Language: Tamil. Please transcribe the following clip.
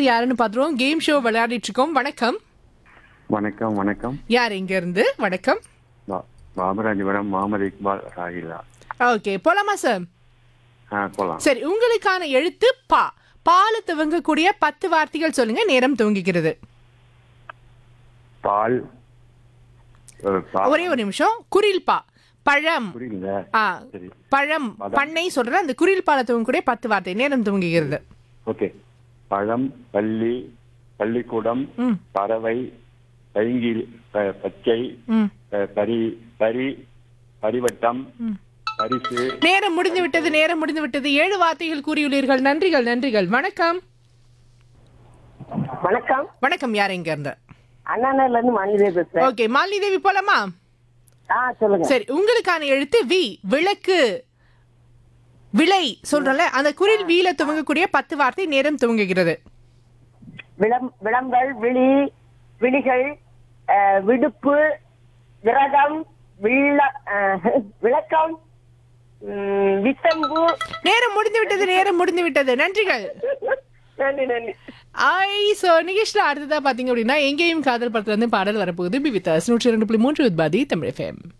நேர் யாருன்னு பாத்துருவோம் கேம் ஷோ விளையாடிட்டு இருக்கோம் வணக்கம் வணக்கம் வணக்கம் யார் இங்க இருந்து வணக்கம் பா- பாபராஜபுரம் முகமது இக்பால் ராகிலா ஓகே போலாமா சார் ஆ போலாம் சரி உங்களுக்கான எழுத்து பா பால துவங்கக்கூடிய பத்து வார்த்தைகள் சொல்லுங்க நேரம் துவங்கிக்கிறது பால் ஒரு பா- ஒரே ஒரு நிமிஷம் குரில் பா பழம் புரியல ஆ சரி பழம் பண்ணை சொல்ற அந்த குரில் பால துவங்கக்கூடிய பத்து வார்த்தை நேரம் துவங்குகிறது ஓகே பழம் பள்ளி பள்ளிக்கூடம் ம் பறவை பைங்கில் ப- பச்சை ம் ப- பரி பரி பரிவட்டம் பரிசு நேரம் முடிந்து விட்டது நேரம் முடிந்து விட்டது ஏழு வார்த்தைகள் கூறியுள்ளீர்கள் நன்றிகள் நன்றிகள் வணக்கம் வணக்கம் வணக்கம் யார் இங்க இருந்து அண்ணாநகர்ல இருந்து மாநில பேசுறேன் ஓகே மாலினி தேவி போலாமா ஆ சொல்லுங்க சரி உங்களுக்கான எழுத்து வி விளக்கு விலை சொல்றல அந்த குரில் வீல துவங்கக்கூடிய பத்து வார்த்தை நேரம் துவங்குகிறது விளம் விளம்பல் விழி விழிகள் அஹ், விடுப்பு விரதம் விள்ள அஹ், விளக்கம் உம், விசம்பு நேரம் முடிந்து விட்டது நேரம் முடிந்து விட்டது நன்றிகள் நன்றி நன்றி ஐ சோ நிகழ்ச்சியில் அடுத்ததா பாத்தீங்க அப்படின்னா எங்கேயும் காதல் படத்துல இருந்து பாடல் வரப்போகுது பி வித் நூற்றி இரண்டு புள்ளி மூன்று வித் பாதி தமிழ் எஃப்எம்